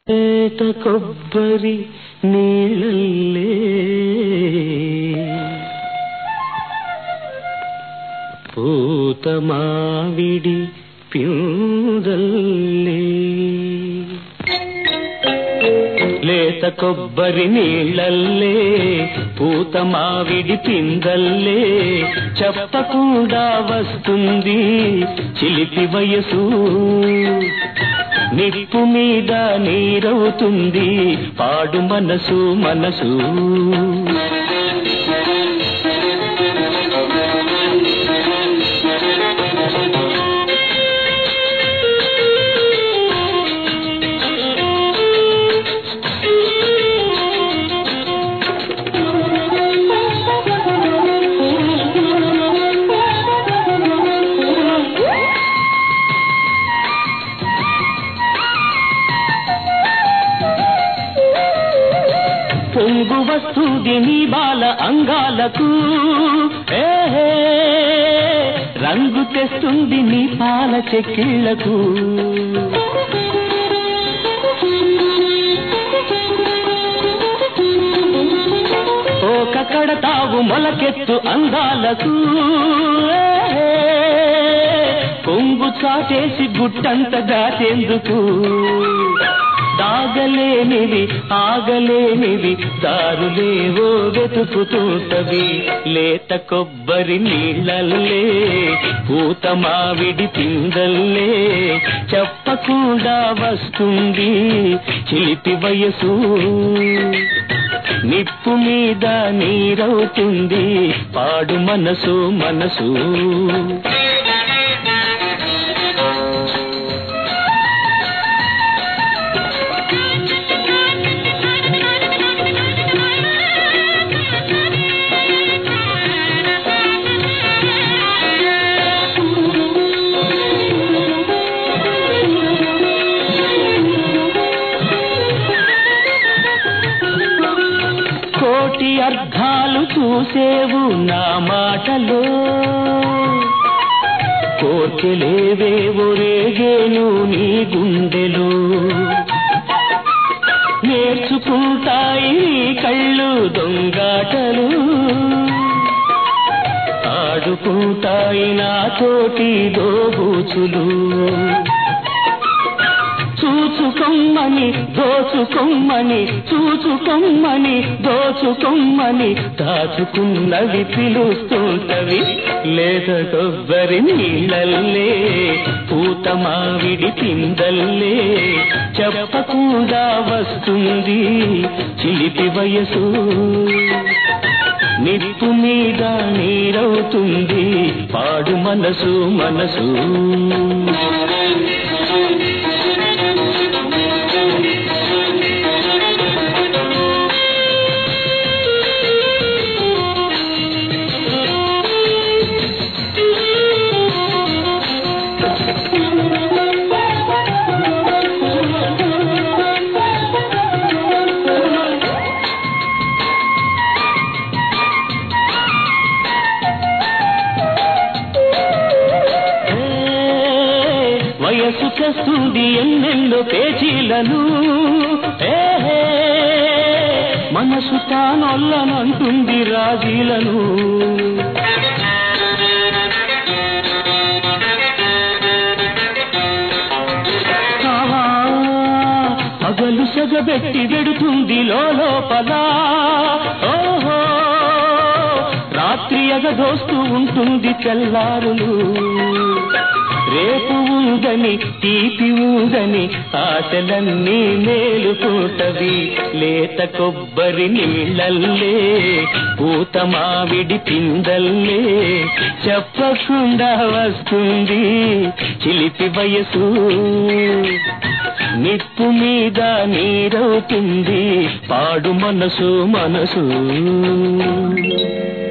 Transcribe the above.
లేత కొబ్బరి నీళ్ళల్లే పూత మావిడి పిందల్లే లేత కొబ్బరి నీళ్ళల్లే పూత మావిడి పిందల్లే చెప్పకుండా వస్తుంది చిలిపి వయసు నిప్పు మీద నీరవుతుంది పాడు మనసు మనసు పొంగు వస్తుంది నీ బాల అంగాలకు ఏహే రంగు తెస్తుంది నీ పాల చెక్కిళ్లకు ఒక కడతావు మొలకెత్తు అందాలకు ఏహే, కొంగు చాటేసి గుట్టంత దాచేందుకు దాగలేనివి ఆగలేనివి దారులేవో వెతుకుతుంటవి లేత కొబ్బరి నీళ్ళల్లే పూత మావిడి పిందల్లే చెప్పకుండా వస్తుంది చిలిపి వయసు నిప్పు మీద నీరవుతుంది పాడు మనసు మనసు కోటి అర్థాలు చూసేవు నా మాటలో కోర్కెలేవేవో రేగేను నీ గుండెలో నేర్చుకుంటాయి నీ కళ్ళు దొంగాటలు ఆడుకుంటాయి నా తోటి దోబూచులు చూచుకొమ్మని దోచుకొమ్మని చూచుకొమ్మని దోచుకొమ్మని దాచుకున్నవి పిలుస్తుంటవి లేత కొబ్బరి నీళ్ళల్లే పూత మావిడి పిందల్లే చెప్పకుండా వస్తుంది చిలిపి వయసు నిప్పు మీద నీరవుతుంది పాడు మనసు మనసు వయసు చేస్తుంది ఎన్నెన్నో పేచీలను ఏహే మనసు తానొల్లనంటుంది రాజీలను ఆహా, పగలు సగబెట్టి వెడుతుంది లోపల ఓహో రాత్రి ఎగదోస్తూ ఉంటుంది తెల్లారులు రేపు ఉందని తీపి ఉందని ఆశలన్నీ మేలుకుంటవి లేత కొబ్బరి నీళ్ళల్లే పూత మావిడి పిందల్లే చెప్పకుండా వస్తుంది చిలిపి వయసు నిప్పు మీద నీరవుతుంది పాడు మనసు మనసు